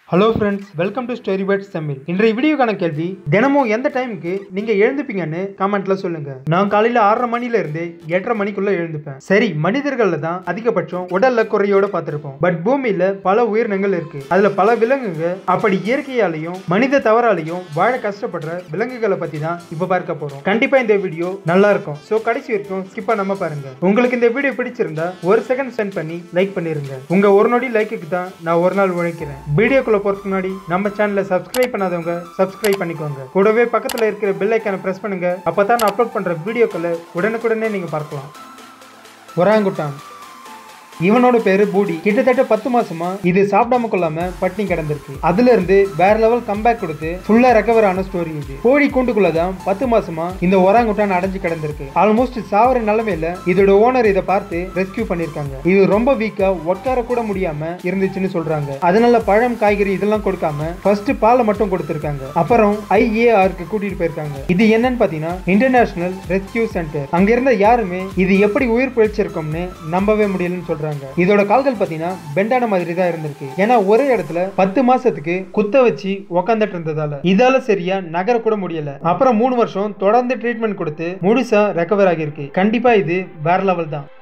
hello friends welcome to story birds Tamil இன்றைய வீடியோக்கான கேள்வி தினமும் எந்த டைமுக்கு நீங்க எழுந்துப்பீங்கன்னு கமெண்ட்ல சொல்லுங்க நான் காலையில ஆறரை மணில இருந்து எட்டரை மணிக்குள்ள எழுந்துப்பேன் சரி மனிதர்கள்ல தான் அதிகபட்சம் உடல்ல குறையோட பார்த்திருப்போம் பட் பூமியில பல உயிரினங்கள் இருக்கு அதுல பல விலங்குங்க அப்படி இயற்கையாலையும் மனித தவறாலையும் வாழ கஷ்டப்படுற விலங்குகளை பத்தி தான் இப்ப பார்க்க போறோம் கண்டிப்பா இந்த வீடியோ நல்லா இருக்கும் சோ கடைசி வரைக்கும் ஸ்கிப் பண்ணாம பாருங்க உங்களுக்கு இந்த வீடியோ பிடிச்சிருந்தா ஒரு செகண்ட் ஸ்பெண்ட் பண்ணி லைக் பண்ணிருங்க உங்க ஒரு நொடி லைக்குக்கு தான் நான் ஒரு நாள் உழைக்கிறேன் வீடியோக்குள்ள போறதுக்கு முன்னாடி நம்ம சேனலை சப்ஸ்கிரைப் பண்ணாதவங்க சப்ஸ்கிரைப் பண்ணிக்கோங்க கூடவே பக்கத்துல இருக்கிற பெல் ஐக்கானை பிரஸ் பண்ணுங்க அப்பதான் நான் அப்லோட் பண்ற வீடியோக்களை உடனுக்குடனே நீங்க பார்க்கலாம் ஒராங்குட்டான் இவனோட பேரு பூடி கிட்டத்தட்ட பத்து மாசமா இது சாப்பிடாம கொள்ளாம பட்டினி கிடந்திருக்கு அதுல இருந்து வேற லெவல் கம்பேக் கொடுத்து ஃபுல்லா ரெக்கவர் ஆன ஸ்டோரி இது கோழி கூண்டுக்குள்ளதான் பத்து மாசமா இந்த ஒராங்குட்டான் அடைஞ்சு கிடந்திருக்கு ஆல்மோஸ்ட் சாவர நிலைமையில இதோட ஓனர் இதை பார்த்து ரெஸ்கியூ பண்ணிருக்காங்க இது ரொம்ப வீக்கா உட்கார கூட முடியாம இருந்துச்சுன்னு சொல்றாங்க அதனால பழம் காய்கறி இதெல்லாம் கொடுக்காம ஃபர்ஸ்ட் பாலை மட்டும் கொடுத்திருக்காங்க அப்புறம் ஐஏஆருக்கு கூட்டிட்டு போயிருக்காங்க இது என்னன்னு பாத்தீங்கன்னா இன்டர்நேஷனல் ரெஸ்கியூ சென்டர் அங்க இருந்த யாருமே இது எப்படி உயிர் பிழைச்சிருக்கோம்னு நம்பவே முடியலன்னு சொல்றாங்க இதோட கால்கள் பாத்தீங்கன்னா பெண்டான மாதிரி தான் இருந்திருக்கு ஏன்னா ஒரே இடத்துல பத்து மாசத்துக்கு குத்த வச்சு உக்காந்துட்டு இருந்ததால இதால சரியா நகர கூட முடியல அப்புறம் மூணு வருஷம் தொடர்ந்து ட்ரீட்மெண்ட் கொடுத்து முழுசா ரெக்கவர் ஆகியிருக்கு கண்டிப்பா இது வேற லெவல் தான்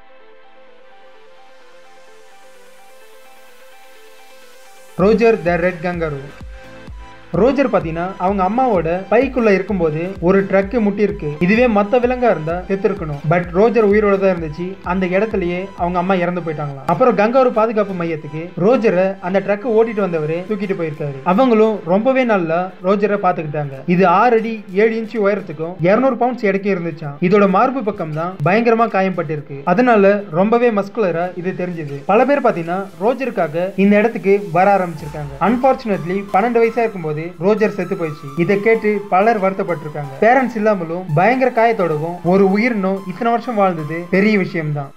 Roger the red kangaroo Roger பாத்தீங்கன்னா அவங்க அம்மாவோட பைக்குள்ள இருக்கும்போது ஒரு ட்ரக் முட்டி இருக்கு இதுவே மத்த விலங்கா இருந்தா செத்து இருக்கணும் பட் ரோஜர் உயிரோட தான் இருந்துச்சு அந்த இடத்துலயே அவங்க அம்மா இறந்து போயிட்டாங்களாம் அப்புறம் கங்காரு பாதுகாப்பு மையத்துக்கு ரோஜரை அந்த ட்ரக் ஓட்டிட்டு வந்தவரு தூக்கிட்டு போயிருக்காரு அவங்களும் ரொம்பவே நல்லா ரோஜரை பாத்துக்கிட்டாங்க இது ஆறு அடி ஏழு இன்ச்சு உயரத்துக்கும் இருநூறு பவுண்ட்ஸ் எடைக்கும் இருந்துச்சாம் இதோட மார்பு பக்கம் தான் பயங்கரமா காயம்பட்டிருக்கு அதனால ரொம்பவே மஸ்குலரா இது தெரிஞ்சது பல பேர் பாத்தீங்கன்னா ரோஜருக்காக இந்த இடத்துக்கு வர ஆரம்பிச்சிருக்காங்க அன்பார்ச்சுனேட்லி பன்னெண்டு வயசா இருக்கும்போது ரோஜர் செத்து போயிடுச்சு இதை கேட்டு பலர் வருத்தப்பட்டிருக்காங்க பேரண்ட்ஸ் இல்லாமலும் பயங்கர காயத்தோடவும் ஒரு உயிரினம் இத்தனை வருஷம் வாழ்ந்தது பெரிய விஷயம்தான்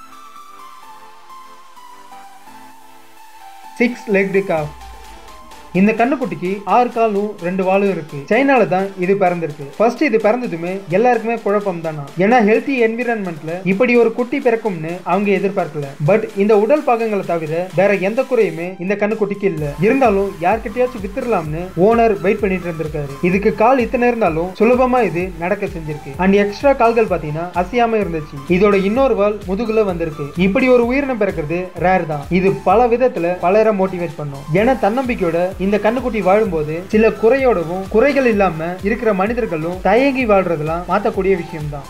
சிக்ஸ் லெக்டு காஃப் இந்த கண்ணுக்குட்டிக்கு ஆறு காலும் ரெண்டு வாலும் இருக்கு சைனால தான் இது பிறந்திருக்கு ஃபர்ஸ்ட் இது பிறந்ததுமே எல்லாருக்குமே குழப்பம் தானா ஏன்னா ஹெல்த்தி என்விரான்மெண்ட்ல இப்படி ஒரு குட்டி பிறக்கும்னு அவங்க எதிர்பார்க்கல பட் இந்த உடல் பாகங்களை தவிர வேற எந்த குறையுமே இந்த கண்ணுக்குட்டிக்கு இல்ல இருந்தாலும் யார்கிட்டயாச்சும் வித்துடலாம்னு ஓனர் வெயிட் பண்ணிட்டு இருந்திருக்காரு இதுக்கு கால் இத்தனை இருந்தாலும் சுலபமா இது நடக்க செஞ்சிருக்கு அண்ட் எக்ஸ்ட்ரா கால்கள் பாத்தீங்கன்னா அசையாம இருந்துச்சு இதோட இன்னொரு வால் முதுகுல வந்திருக்கு இப்படி ஒரு உயிரினம் பிறக்கிறது ரேர் தான் இது பல விதத்துல பலரை மோட்டிவேட் பண்ணும் ஏன்னா தன்னம்பிக்கையோட இந்த கண்ணுக்குட்டி வாழும்போது சில குறையோடவும் குறைகள் இல்லாம இருக்கிற மனிதர்களும் தயங்கி வாழ்றதெல்லாம் மாத்தக்கூடிய விஷயம்தான்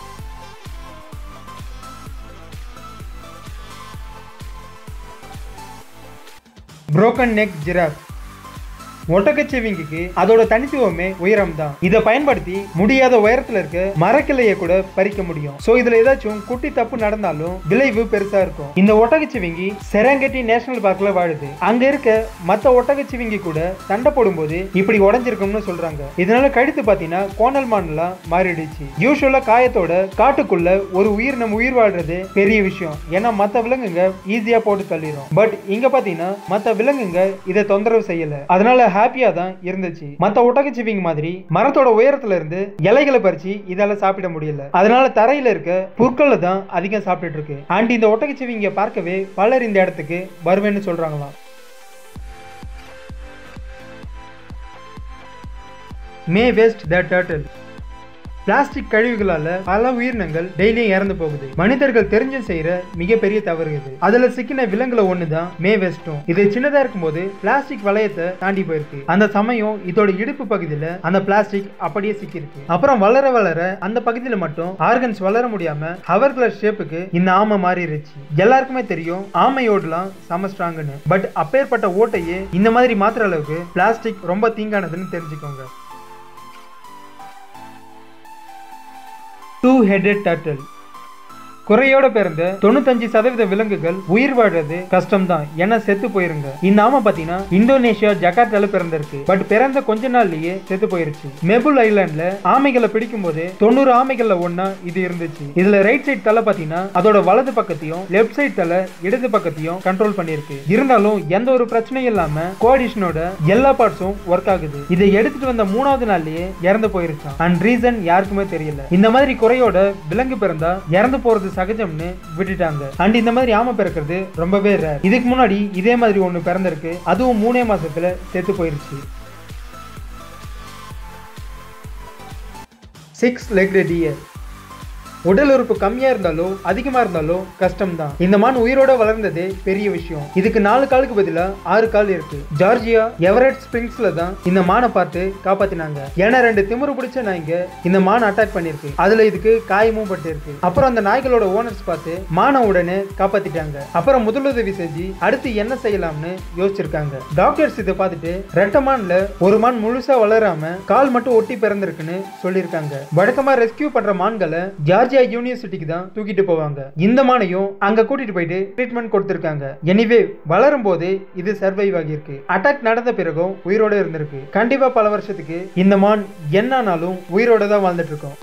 புரோக்கன் நெக் ஜிராஃப் ஒட்டக்கச்சிவிங்கிக்கு அதோட தனித்துவமே உயரம் தான் இதை பயன்படுத்தி முடியாத உயரத்துல இருக்க மரக்கிளைய கூட பறிக்க முடியும் சோ இதுல ஏதாச்சும் குட்டி தப்பு நடந்தாலும் விளைவு பெருசா இருக்கும் இந்த ஒட்டகச்சிவிங்கி செரங்கெட்டி நேஷனல் பார்க்ல வாழுது அங்க இருக்க மத்த ஒட்டகச்சிவிங்கி கூட சண்டை போடும்போது இப்படி உடஞ்சிருக்கும்னு சொல்றாங்க இதனால கழுத்து பாத்தீங்கன்னா கோணல் மானலா மாறிடுச்சு யூஸ்வலா காயத்தோட காட்டுக்குள்ள ஒரு உயிரினம் உயிர் வாழ்றது பெரிய விஷயம் ஏன்னா மத்த விலங்குங்க ஈஸியா போட்டு தள்ளிடும் பட் இங்க பாத்தீங்கன்னா மத்த விலங்குங்க இதை தொந்தரவு செய்யல அதனால ஹாப்பியா தான் இருந்துச்சு மத்த ஒட்டகச்சிவிங்க மாதிரி மரத்தோட உயரத்துல இருந்து இலைகளை பறிச்சு இதால சாப்பிட முடியல அதனால தரையில இருக்க புற்களை தான் அதிகம் சாப்பிட்டுட்டு இருக்கு அண்ட் இந்த ஒட்டகச்சிவிங்க பார்க்கவே பலர் இந்த இடத்துக்கு வருவேன்னு சொல்றாங்களாம் மே வேஸ்ட் த டர்ட்டில் பிளாஸ்டிக் கழிவுகளால பல உயிரினங்கள் டெய்லியும் இறந்து போகுது மனிதர்கள் தெரிஞ்சு செய்யற மிகப்பெரிய தவறு இது அதுல சிக்கின விலங்குல ஒண்ணுதான் மே வெஸ்டும் இது சின்னதா இருக்கும்போது பிளாஸ்டிக் வளையத்தை தாண்டி போயிருக்கு அந்த சமயம் இதோட இடுப்பு பகுதியில அந்த பிளாஸ்டிக் அப்படியே சிக்கிருக்கு அப்புறம் வளர வளர அந்த பகுதியில மட்டும் ஆர்கன்ஸ் வளர முடியாம ஹவர் கிளாஸ் ஷேப்புக்கு இந்த ஆமை மாறிடுச்சு எல்லாருக்குமே தெரியும் ஆமையோடலாம் செம ஸ்ட்ராங்னு பட் அப்பேற்பட்ட ஓட்டையே இந்த மாதிரி மாத்துற அளவுக்கு பிளாஸ்டிக் ரொம்ப தீங்கானதுன்னு தெரிஞ்சுக்கோங்க டூ ஹெடட் டர்ட்டில் குறையோட பிறந்த தொண்ணூத்தஞ்சு சதவீத விலங்குகள் உயிர் வாழ்றது கஷ்டம் தான் ஏன்னா செத்து போயிருங்க இந்த ஆமை பாத்தீங்கன்னா இந்தோனேஷியா ஜகார்த்தால பிறந்திருக்கு பட் பிறந்த கொஞ்ச நாள்லயே செத்து போயிருச்சு மெபுல் ஐலாண்ட்ல ஆமைகளை பிடிக்கும் போது தொண்ணூறு ஆமைகள்ல ஒன்னா இது இருந்துச்சு இதுல ரைட் சைட் தலை பாத்தீங்கன்னா அதோட வலது பக்கத்தையும் லெப்ட் சைட் தலை இடது பக்கத்தையும் கண்ட்ரோல் பண்ணிருக்கு இருந்தாலும் எந்த ஒரு பிரச்சனையும் இல்லாம கோஆர்டிஷனோட எல்லா பார்ட்ஸும் ஒர்க் ஆகுது இதை எடுத்துட்டு வந்த மூணாவது நாள்லயே இறந்து போயிருச்சான் அண்ட் ரீசன் யாருக்குமே தெரியல இந்த மாதிரி குறையோட விலங்கு பிறந்தா இறந்து போறது சகஜம்னு விட்டுட்டாங்க அண்ட் இந்த மாதிரி ஆமை பிறக்கிறது ரொம்பவே ரேர் இதுக்கு முன்னாடி இதே மாதிரி ஒன்று பிறந்திருக்கு அதுவும் மூணே மாசத்துல செத்து போயிருச்சு சிக்ஸ் லெக்டு டியர் உடல் உறுப்பு கம்மியா இருந்தாலோ அதிகமா இருந்தாலோ கஷ்டம் தான் இந்த மான் உயிரோட வளர்ந்ததே பெரிய விஷயம் இதுக்கு நாலு காலுக்கு பதிலா ஆறு கால் இருக்கு ஜார்ஜியா எவரெட் ஸ்பிரிங்ஸ்ல தான் இந்த மானை பார்த்து காப்பாத்தினாங்க ஏன்னா ரெண்டு திமிரு பிடிச்ச நாய்ங்க இந்த மான் அட்டாக் பண்ணிருக்கு அதுல இதுக்கு காயமும் பட்டு இருக்கு அப்புறம் அந்த நாய்களோட ஓனர்ஸ் பார்த்து மானை உடனே காப்பாத்திட்டாங்க அப்புறம் முதலுதவி செஞ்சு அடுத்து என்ன செய்யலாம்னு யோசிச்சிருக்காங்க டாக்டர்ஸ் இதை பார்த்துட்டு ரெட்ட மான்ல ஒரு மான் முழுசா வளராம கால் மட்டும் ஒட்டி பிறந்திருக்குன்னு சொல்லியிருக்காங்க வழக்கமா ரெஸ்கியூ பண்ற மான்களை ஜார்ஜியா யூனிவர்சிட்டிக்கு தான் தூக்கிட்டு போவாங்க இந்த மானையும் அங்க கூட்டிட்டு போயிட்டு ட்ரீட்மெண்ட் கொடுத்திருக்காங்க எனிவே வளரும் போதே இது சர்வைவ் ஆகியிருக்கு அட்டாக் நடந்த பிறகும் உயிரோட இருந்திருக்கு கண்டிப்பா பல வருஷத்துக்கு இந்த மான் என்னானாலும் உயிரோட தான் வாழ்ந்துட்டு இருக்கும்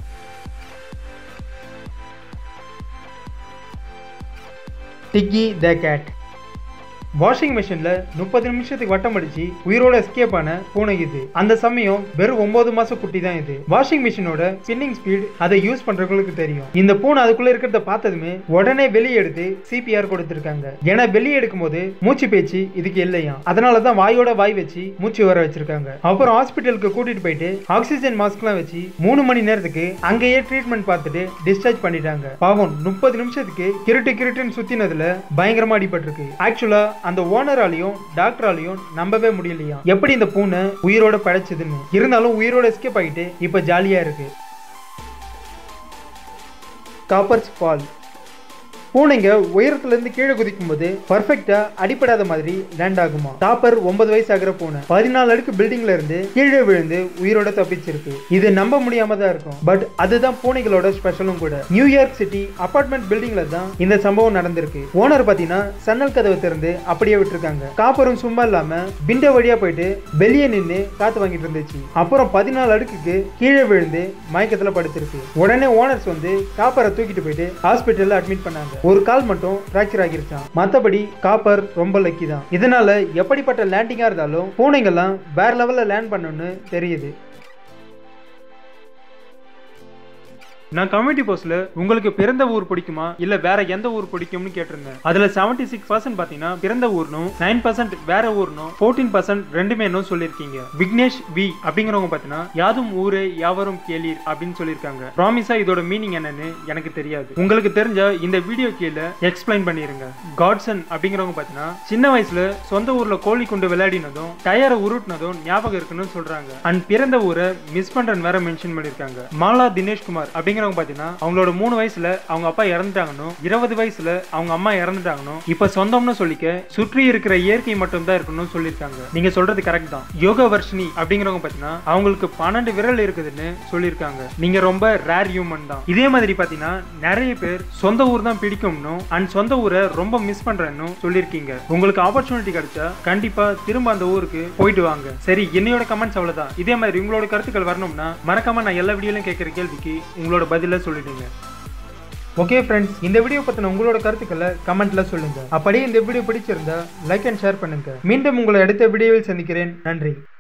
டிக்கி த கேட் வாஷிங் மிஷின்ல முப்பது நிமிஷத்துக்கு வட்டம் அடிச்சு உயிரோட எஸ்கேப் ஆன பூனை இது அந்த சமயம் வெறும் ஒன்பது மாசம் குட்டி தான் இது வாஷிங் மிஷினோட ஸ்பின்னிங் ஸ்பீட் அதை யூஸ் பண்றவங்களுக்கு தெரியும் இந்த பூனை அதுக்குள்ள இருக்கிறத பார்த்ததுமே உடனே வெளியே எடுத்து சிபிஆர் கொடுத்திருக்காங்க ஏன்னா வெளியே எடுக்கும் போது மூச்சு பேச்சு இதுக்கு இல்லையா அதனால தான் வாயோட வாய் வச்சு மூச்சு வர வச்சிருக்காங்க அப்புறம் ஹாஸ்பிட்டலுக்கு கூட்டிட்டு போயிட்டு ஆக்சிஜன் மாஸ்க்லாம் வச்சு மூணு மணி நேரத்துக்கு அங்கேயே ட்ரீட்மெண்ட் பார்த்துட்டு டிஸ்சார்ஜ் பண்ணிட்டாங்க பாவம் முப்பது நிமிஷத்துக்கு கிருட்டு கிருட்டுன்னு சுத்தினதுல பயங்கரமா அடிபட்டிருக்கு ஆக்சுவலா அந்த ஓனராலையும் டாக்டராலையும் நம்பவே முடியலையா எப்படி இந்த பூனை உயிரோட படைச்சதுன்னு இருந்தாலும் உயிரோட எஸ்கேப் ஆகிட்டு இப்ப ஜாலியா இருக்கு காப்பர்ஸ் ஃபால் பூனைங்க உயரத்துல இருந்து கீழே குதிக்கும் போது பர்ஃபெக்டா அடிப்படாத மாதிரி லேண்ட் ஆகுமா டாப்பர் ஒன்பது வயசு ஆகிற பூனை பதினாலு அடுக்கு பில்டிங்ல இருந்து கீழே விழுந்து உயிரோட தப்பிச்சிருக்கு இது நம்ப முடியாம தான் இருக்கும் பட் அதுதான் பூனைகளோட ஸ்பெஷலும் கூட நியூயார்க் சிட்டி அபார்ட்மெண்ட் பில்டிங்ல தான் இந்த சம்பவம் நடந்திருக்கு ஓனர் பாத்தீங்கன்னா சன்னல் கதவை திறந்து அப்படியே விட்டுருக்காங்க காப்பரும் சும்மா இல்லாம விண்டோ வழியா போயிட்டு வெளியே நின்று காத்து வாங்கிட்டு இருந்துச்சு அப்புறம் பதினாலு அடுக்குக்கு கீழே விழுந்து மயக்கத்துல படுத்திருக்கு உடனே ஓனர்ஸ் வந்து காப்பரை தூக்கிட்டு போயிட்டு ஹாஸ்பிட்டல்ல அட்மிட் பண்ணாங்க ஒரு கால் மட்டும் ஃப்ராக்சர் ஆகிருச்சான் மத்தபடி காப்பர் ரொம்ப லக்கி தான் இதனால எப்படிப்பட்ட லேண்டிங்கா இருந்தாலும் பூனைங்கெல்லாம் வேற லெவல்ல லேண்ட் பண்ணணும்னு தெரியுது நான் கம்யூனிட்டி போஸ்ட்ல உங்களுக்கு பிறந்த ஊர் பிடிக்குமா இல்ல வேற எந்த ஊர் பிடிக்கும்னு கேட்டிருந்தேன் அதுல செவன்டி சிக்ஸ் பர்சன்ட் பாத்தீங்கன்னா பிறந்த ஊர்னும் நைன் பர்சன்ட் வேற ஊர்னும் ஃபோர்டீன் பர்சன்ட் ரெண்டுமே சொல்லியிருக்கீங்க விக்னேஷ் வி அப்படிங்கிறவங்க பாத்தீங்கன்னா யாதும் ஊரே யாவரும் கேளீர் அப்படின்னு சொல்லியிருக்காங்க ப்ராமிஸா இதோட மீனிங் என்னன்னு எனக்கு தெரியாது உங்களுக்கு தெரிஞ்ச இந்த வீடியோ கீழே எக்ஸ்பிளைன் பண்ணிருங்க காட்சன் அப்படிங்கிறவங்க பாத்தீங்கன்னா சின்ன வயசுல சொந்த ஊர்ல கோழி கொண்டு விளையாடினதும் டயரை உருட்டினதும் ஞாபகம் இருக்குன்னு சொல்றாங்க அண்ட் பிறந்த ஊரை மிஸ் பண்றேன்னு வேற மென்ஷன் பண்ணிருக்காங்க மாலா தினேஷ்குமார் அப்படிங்கிறவங்க பாத்தீங்கன்னா அவங்களோட மூணு வயசுல அவங்க அப்பா இறந்துட்டாங்கன்னு இருபது வயசுல அவங்க அம்மா இறந்துட்டாங்கன்னு இப்ப சொந்தம்னு சொல்லிக்க சுற்றி இருக்கிற இயற்கை மட்டும் தான் இருக்கணும்னு சொல்லியிருக்காங்க நீங்க சொல்றது கரெக்ட் தான் யோக வர்ஷினி அப்படிங்கிறவங்க பாத்தீங்கன்னா அவங்களுக்கு பன்னெண்டு விரல் இருக்குதுன்னு சொல்லியிருக்காங்க நீங்க ரொம்ப ரேர் ஹியூமன் தான் இதே மாதிரி பாத்தீங்கன்னா நிறைய பேர் சொந்த ஊர் தான் பிடிக்கும்னு அண்ட் சொந்த ஊரை ரொம்ப மிஸ் பண்றேன்னு சொல்லியிருக்கீங்க உங்களுக்கு ஆப்பர்ச்சுனிட்டி கிடைச்சா கண்டிப்பா திரும்ப அந்த ஊருக்கு போயிட்டு வாங்க சரி என்னையோட கமெண்ட்ஸ் அவ்வளவுதான் இதே மாதிரி உங்களோட கருத்துக்கள் வரணும்னா மறக்காம நான் எல்லா வீடியோலையும் கேட்கிற கேள்விக்கு உங்களோட பதில சொல்லிடுங்க ஓகே ஃப்ரெண்ட்ஸ் இந்த வீடியோ பற்றின உங்களோட கருத்துக்களை கமெண்ட்ல சொல்லுங்க அப்படியே இந்த வீடியோ பிடிச்சிருந்தா லைக் அண்ட் ஷேர் பண்ணுங்க மீண்டும் உங்களை அடுத்த வீடியோவில் சந்திக்கிறேன் நன்றி